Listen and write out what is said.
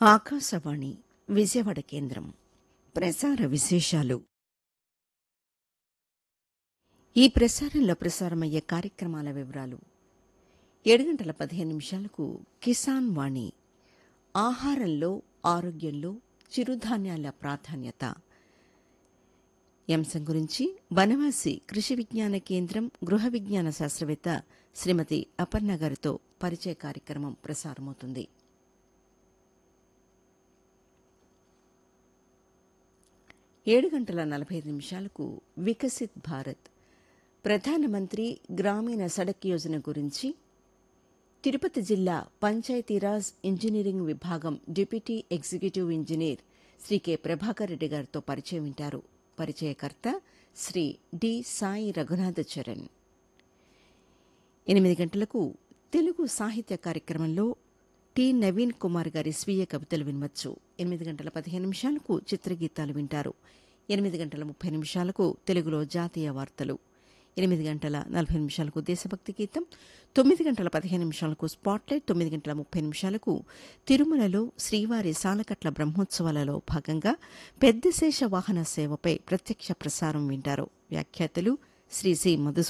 ఆకాశవాణి విజయవాడ కేంద్రం ప్రసార విశేషాలు ఈ ప్రసారంలో ప్రసారమయ్యే కార్యక్రమాల వివరాలు ఏడు గంటల పదిహేను నిమిషాలకు కిసాన్ వాణి ఆహారంలో ఆరోగ్యంలో చిరుధాన్యాల ప్రాధాన్యత ఈ అంశం గురించి బనవాసి కృషి విజ్ఞాన కేంద్రం గృహ విజ్ఞాన శాస్త్రవేత్త శ్రీమతి అపర్ణ గారితో పరిచయ కార్యక్రమం ప్రసారమవుతుంది ఏడు గంటల నలభై ఐదు నిమిషాలకు వికసిత్ భారత్ ప్రధానమంత్రి గ్రామీణ సడక్ యోజన గురించి తిరుపతి జిల్లా పంచాయతీరాజ్ ఇంజనీరింగ్ విభాగం deputy executive engineer Shri K Prabhakar Reddy గారితో పరిచయం వింటారు పరిచయకర్త శ్రీ డి సాయి రఘునాథ చరణ్ ఎనిమిది గంటలకు తెలుగు సాహిత్య కార్యక్రమంలో టి నవీన్ కుమార్ గారి స్వీయ కవితలు వినవచ్చు ఎనిమిది గంటల పదిహేను నిమిషాలకు చిత్రగీతాలు వింటారు ఎనిమిది గంటల ముప్పై నిమిషాలకు తెలుగులో జాతీయ వార్తలు ఎనిమిది గంటల నలభై నిమిషాలకు దేశభక్తి గీతం తొమ్మిది గంటల పదిహేను నిమిషాలకు స్పాట్లైట్ తొమ్మిది గంటల ముప్పై నిమిషాలకు తిరుమలలో శ్రీవారి సాలకట్ల బ్రహ్మోత్సవాలలో భాగంగా పెద్దశేష వాహన సేవపై ప్రత్యక్ష ప్రసారం వింటారు వ్యాఖ్యాతలు శ్రీ సి మధుసూదన్